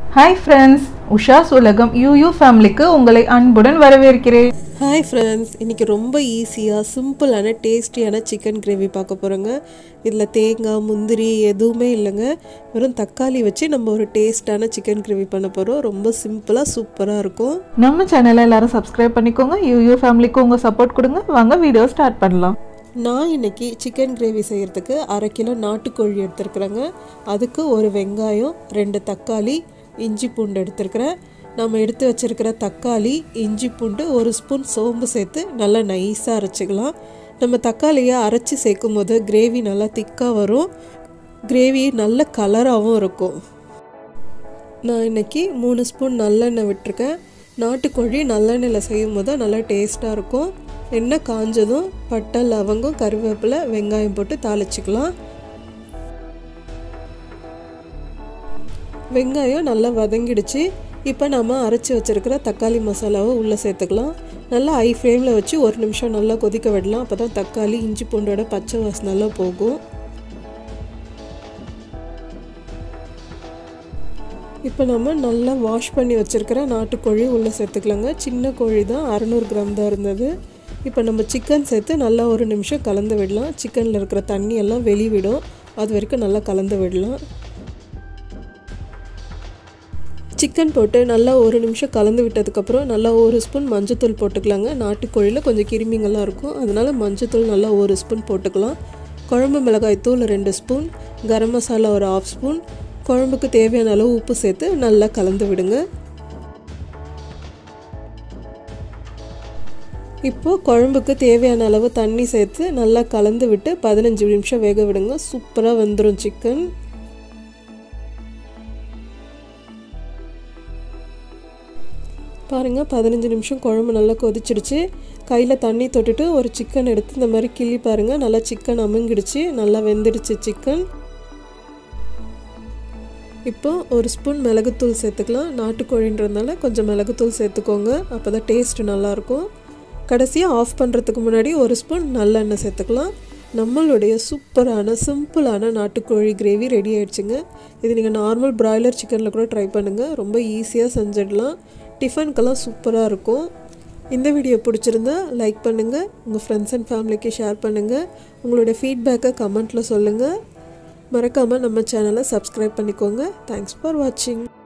hi friends Usha's உலகம் UU ஃபேமிலிக்கு உங்களை அன்புடன் வரவேற்கிறேன் ஹாய் ஃப்ரெண்ட்ஸ் இன்றைக்கி ரொம்ப ஈஸியாக சிம்பிளான டேஸ்டியான சிக்கன் கிரேவி பார்க்க போகிறோங்க இதில் தேங்காய் முந்திரி எதுவுமே இல்லைங்க வெறும் தக்காளி வச்சு நம்ம ஒரு டேஸ்டான சிக்கன் கிரேவி பண்ண போகிறோம் ரொம்ப சிம்பிளாக சூப்பராக இருக்கும் நம்ம சேனலை எல்லாரும் சப்ஸ்கிரைப் பண்ணிக்கோங்க யூயூ ஃபேமிலிக்கு உங்கள் சப்போர்ட் கொடுங்க வாங்க வீடியோ ஸ்டார்ட் பண்ணலாம் நான் இன்னைக்கு சிக்கன் கிரேவி செய்கிறதுக்கு அரை கிலோ நாட்டுக்கோழி எடுத்துருக்குறேங்க அதுக்கு ஒரு வெங்காயம் ரெண்டு தக்காளி இஞ்சி பூண்டு எடுத்துருக்கிறேன் நம்ம எடுத்து வச்சிருக்கிற தக்காளி இஞ்சி பூண்டு ஒரு ஸ்பூன் சோம்பு சேர்த்து நல்லா நைஸாக அரைச்சிக்கலாம் நம்ம தக்காளியை அரைச்சி சேர்க்கும் போது கிரேவி நல்லா திக்காக வரும் கிரேவி நல்ல கலராகவும் இருக்கும் நான் இன்னைக்கு மூணு ஸ்பூன் நல்லெண்ணெய் விட்டுருக்கேன் நாட்டுக்கோழி நல்லெண்ணெயில் செய்யும் போது நல்லா டேஸ்ட்டாக இருக்கும் எண்ணெய் காஞ்சதும் பட்டை லவங்கம் கருவேப்பிலை வெங்காயம் போட்டு தாளிச்சிக்கலாம் வெங்காயம் நல்லா வதங்கிடுச்சு இப்போ நம்ம அரைச்சி வச்சுருக்கிற தக்காளி மசாலாவை உள்ளே சேர்த்துக்கலாம் நல்லா ஹை ஃப்ளேமில் வச்சு ஒரு நிமிஷம் நல்லா கொதிக்க விடலாம் அப்போ தான் தக்காளி இஞ்சி பூண்டோட பச்சை வாசனெல்லாம் போகும் இப்போ நம்ம நல்லா வாஷ் பண்ணி வச்சுருக்கிற நாட்டுக்கோழி உள்ளே சேர்த்துக்கலாங்க சின்ன கோழி தான் அறநூறு கிராம் தான் இருந்தது இப்போ நம்ம சிக்கன் சேர்த்து நல்லா ஒரு நிமிஷம் கலந்து விடலாம் சிக்கனில் இருக்கிற தண்ணி எல்லாம் வெளிவிடும் அது வரைக்கும் நல்லா கலந்து விடலாம் சிக்கன் போட்டு நல்லா ஒரு நிமிஷம் கலந்து விட்டதுக்கப்புறம் நல்லா ஒரு ஸ்பூன் மஞ்சத்தூள் போட்டுக்கலாங்க நாட்டுக்கோழியில் கொஞ்சம் கிருமிங்கள்லாம் இருக்கும் அதனால் மஞ்சத்தூள் நல்லா ஒரு ஸ்பூன் போட்டுக்கலாம் குழம்பு மிளகாய் தூள் ரெண்டு ஸ்பூன் கரம் மசாலா ஒரு ஆஃப் ஸ்பூன் குழம்புக்கு தேவையான அளவு உப்பு சேர்த்து நல்லா கலந்து விடுங்க இப்போது குழம்புக்கு தேவையான அளவு தண்ணி சேர்த்து நல்லா கலந்து விட்டு பதினஞ்சு நிமிஷம் வேக விடுங்க சூப்பராக வெந்துடும் சிக்கன் பாருங்கள் பதினஞ்சு நிமிஷம் குழம்பு நல்லா கொதிச்சிடுச்சு கையில் தண்ணி தொட்டுட்டு ஒரு சிக்கன் எடுத்து இந்த மாதிரி கிள்ளி பாருங்கள் நல்லா சிக்கன் அமுங்கிடுச்சு நல்லா வெந்துடுச்சு சிக்கன் இப்போ ஒரு ஸ்பூன் மிளகுத்தூள் சேர்த்துக்கலாம் நாட்டுக்கோழின்றதுனால கொஞ்சம் மிளகுத்தூள் சேர்த்துக்கோங்க அப்போ தான் டேஸ்ட் நல்லாயிருக்கும் கடைசியாக ஆஃப் பண்ணுறதுக்கு முன்னாடி ஒரு ஸ்பூன் நல்லெண்ணெய் சேர்த்துக்கலாம் நம்மளுடைய சூப்பரான சிம்பிளான நாட்டுக்கோழி கிரேவி ரெடி ஆயிடுச்சுங்க இது நீங்கள் நார்மல் பிராய்லர் சிக்கனில் கூட ட்ரை பண்ணுங்கள் ரொம்ப ஈஸியாக செஞ்சிடலாம் டிஃபனுக்கெல்லாம் சூப்பராக இருக்கும் இந்த வீடியோ பிடிச்சிருந்தா லைக் பண்ணுங்கள் உங்கள் ஃப்ரெண்ட்ஸ் அண்ட் ஃபேமிலிக்கு ஷேர் பண்ணுங்கள் உங்களுடைய ஃபீட்பேக்கை கமெண்ட்டில் சொல்லுங்கள் மறக்காமல் நம்ம சேனலை சப்ஸ்கிரைப் பண்ணிக்கோங்க தேங்க்ஸ் ஃபார் வாட்சிங்